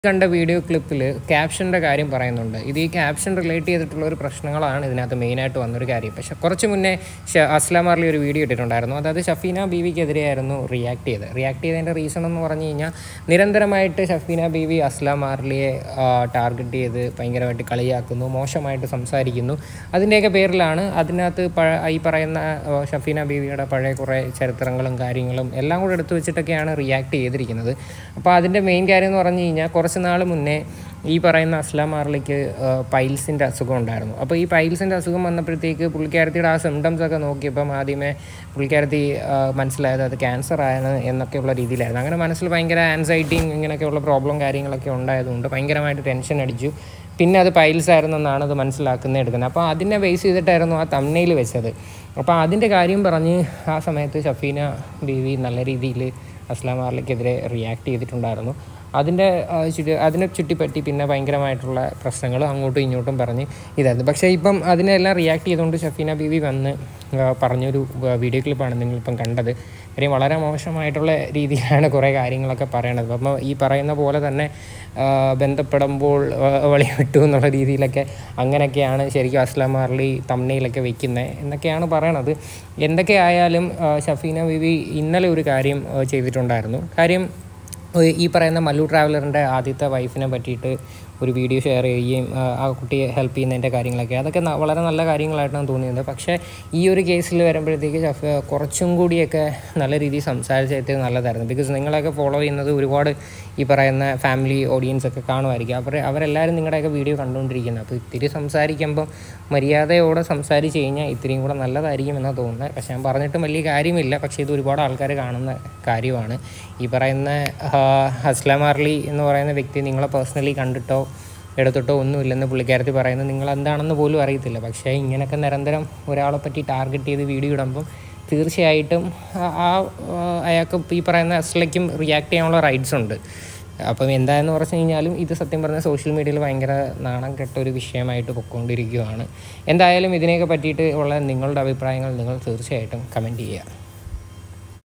കണ്ട വീഡിയോ ക്ലിപ്പിൽ ക്യാപ്ഷൻ്റെ കാര്യം പറയുന്നുണ്ട് ഇത് ഈ ക്യാപ്ഷൻ റിലേറ്റ് ചെയ്തിട്ടുള്ള ഒരു പ്രശ്നങ്ങളാണ് ഇതിനകത്ത് മെയിനായിട്ട് വന്നൊരു കാര്യം പക്ഷേ കുറച്ച് മുന്നേ ഷ- അസ്ലാം മാർലി ഒരു വീഡിയോ ഇട്ടിട്ടുണ്ടായിരുന്നു അതായത് ഷഫീന ബീവിക്കെതിരെയായിരുന്നു റിയാക്ട് ചെയ്തത് റിയാക്ട് ചെയ്തതിൻ്റെ റീസൺ എന്ന് പറഞ്ഞു കഴിഞ്ഞാൽ നിരന്തരമായിട്ട് ഷഫീന ബീവി അസ്ലാം മാർലിയെ ടാർഗറ്റ് ചെയ്ത് ഭയങ്കരമായിട്ട് കളിയാക്കുന്നു മോശമായിട്ട് സംസാരിക്കുന്നു അതിൻ്റെയൊക്കെ പേരിലാണ് അതിനകത്ത് പഴ ഈ പറയുന്ന ആ, ഷഫീന ബീവിയുടെ പഴയ കുറേ ചരിത്രങ്ങളും കാര്യങ്ങളും എല്ലാം കൂടെ എടുത്തു വെച്ചിട്ടൊക്കെയാണ് റിയാക്ട് ചെയ്തിരിക്കുന്നത് അപ്പോൾ അതിൻ്റെ മെയിൻ കാര്യം എന്ന് പറഞ്ഞു കഴിഞ്ഞാൽ കുറച്ച് നാൾ മുന്നേ ഈ പറയുന്ന അസ്ലാം മാർലിക്ക് പൈൽസിൻ്റെ അസുഖം ഉണ്ടായിരുന്നു അപ്പോൾ ഈ പൈൽസിൻ്റെ അസുഖം വന്നപ്പോഴത്തേക്ക് പുള്ളിക്കാരത്തിയുടെ ആ സിംറ്റംസ് ഒക്കെ നോക്കിയപ്പം ആദ്യമേ പുള്ളിക്കാരത്തി ആ, മനസ്സിലായത് അത് ക്യാൻസർ ആണ് എന്നൊക്കെയുള്ള രീതിയിലായിരുന്നു അങ്ങനെ മനസ്സിൽ ഭയങ്കര ആൻസൈറ്റിയും ഇങ്ങനെയൊക്കെയുള്ള പ്രോബ്ലം കാര്യങ്ങളൊക്കെ ഉണ്ടായതുകൊണ്ട് ഭയങ്കരമായിട്ട് ടെൻഷൻ അടിച്ചു പിന്നെ അത് പൈൽസ് ആയിരുന്നെന്നാണ് അത് മനസ്സിലാക്കുന്നത് എടുക്കുന്നത് അപ്പോൾ അതിനെ ബേസ് ചെയ്തിട്ടായിരുന്നു ആ തമ്മനയിൽ വെച്ചത് അപ്പോൾ അതിൻ്റെ കാര്യം പറഞ്ഞ് ആ സമയത്ത് ഷഫീന ബീവി നല്ല രീതിയിൽ അസ്ലാം മാർലിക്കെതിരെ റിയാക്ട് ചെയ്തിട്ടുണ്ടായിരുന്നു അതിൻ്റെ ആ, ചുറ്റി അതിനെ ചുറ്റിപ്പറ്റി പിന്നെ ഭയങ്കരമായിട്ടുള്ള പ്രശ്നങ്ങൾ അങ്ങോട്ടും ഇങ്ങോട്ടും പറഞ്ഞ് ഇതായിരുന്നു പക്ഷേ ഇപ്പം അതിനെല്ലാം റിയാക്ട് ചെയ്തുകൊണ്ട് ഷഫീന ബീവി വന്ന് ആ, പറഞ്ഞൊരു ആ, വീഡിയോ ക്ലിപ്പാണ് നിങ്ങളിപ്പം കണ്ടത് കാര്യം വളരെ മോശമായിട്ടുള്ള രീതിയിലാണ് കുറേ കാര്യങ്ങളൊക്കെ പറയണത് അപ്പം ഈ പറയുന്ന പോലെ തന്നെ ആ, ബന്ധപ്പെടുമ്പോൾ ആ, വളി വിട്ടു എന്നുള്ള രീതിയിലൊക്കെ അങ്ങനെയൊക്കെയാണ് ശരിക്കും അസ്ലാം മാർലി തമ്മനയിലൊക്കെ വെക്കുന്നത് എന്നൊക്കെയാണ് പറയണത് എന്തൊക്കെ ആയാലും ആ, ഷഫീന ബീവി ഇന്നലെ ഒരു കാര്യം ആ, ചെയ്തിട്ടുണ്ടായിരുന്നു കാര്യം ഏഹ് ഈ പറയുന്ന മല്ലു ട്രാവലറിൻ്റെ ആദ്യത്തെ വൈഫിനെ പറ്റിയിട്ട് ഒരു വീഡിയോ ഷെയർ ചെയ്യുകയും ആ, ആ കുട്ടിയെ ഹെൽപ്പ് ചെയ്യുന്നതിൻ്റെ കാര്യങ്ങളൊക്കെ അതൊക്കെ ന- വളരെ നല്ല കാര്യങ്ങളായിട്ടാണ് തോന്നിയത് പക്ഷേ ഈ ഒരു കേസിൽ വരുമ്പോഴത്തേക്ക് ഷഫ് കുറച്ചും കൂടിയൊക്കെ നല്ല രീതിയിൽ സംസാരിച്ചത് നല്ലതായിരുന്നു ബിക്കോസ് നിങ്ങളെയൊക്കെ ഫോളോ ചെയ്യുന്നത് ഒരുപാട് ഈ പറയുന്ന ഫാമിലി ഓഡിയൻസ് ഒക്കെ കാണുമായിരിക്കും അവർ അവരെല്ലാവരും നിങ്ങളുടെയൊക്കെ വീഡിയോ കണ്ടുകൊണ്ടിരിക്കുന്നത് അപ്പോൾ ഇത്തിരി സംസാരിക്കുമ്പം മര്യാദയോടെ സംസാരിച്ച് കഴിഞ്ഞാൽ ഇത്തിരിയും കൂടെ നല്ലതായിരിക്കും എന്നാണ് തോന്നുന്നത് പക്ഷേ ഞാൻ പറഞ്ഞിട്ടും വലിയ കാര്യമില്ല പക്ഷേ ഇത് ഒരുപാട് ആൾക്കാർ കാണുന്ന കാര്യമാണ് ഈ പറയുന്ന ആ, അസ്ലാം അർലി എന്ന് പറയുന്ന വ്യക്തി നിങ്ങളെ പേഴ്സണലി കണ്ടിട്ടോ എടുത്തിട്ടോ ഒന്നുമില്ലെന്ന് പുള്ളിക്കാരത്തി പറയുന്നത് നിങ്ങൾ എന്താണെന്ന് പോലും അറിയത്തില്ല പക്ഷേ ഇങ്ങനെയൊക്കെ നിരന്തരം ഒരാളെ പറ്റി ടാർഗറ്റ് ചെയ്ത് വീഡിയോ ഇടുമ്പം തീർച്ചയായിട്ടും ആ- ആ ആ, അയാൾക്ക് ഈ പറയുന്ന അസ്ലയ്ക്കും റിയാക്ട് ചെയ്യാനുള്ള റൈറ്റ്സ് ഉണ്ട് അപ്പം എന്തായെന്ന് പറഞ്ഞു കഴിഞ്ഞാലും ഇത് സത്യം പറഞ്ഞാൽ സോഷ്യൽ മീഡിയയിൽ ഭയങ്കര നാണം കെട്ട ഒരു വിഷയമായിട്ട് പൊയ്ക്കൊണ്ടിരിക്കുകയാണ് എന്തായാലും ഇതിനെയൊക്കെ പറ്റിയിട്ട് ഉള്ള നിങ്ങളുടെ അഭിപ്രായങ്ങൾ നിങ്ങൾ തീർച്ചയായിട്ടും കമൻറ്റ് ചെയ്യുക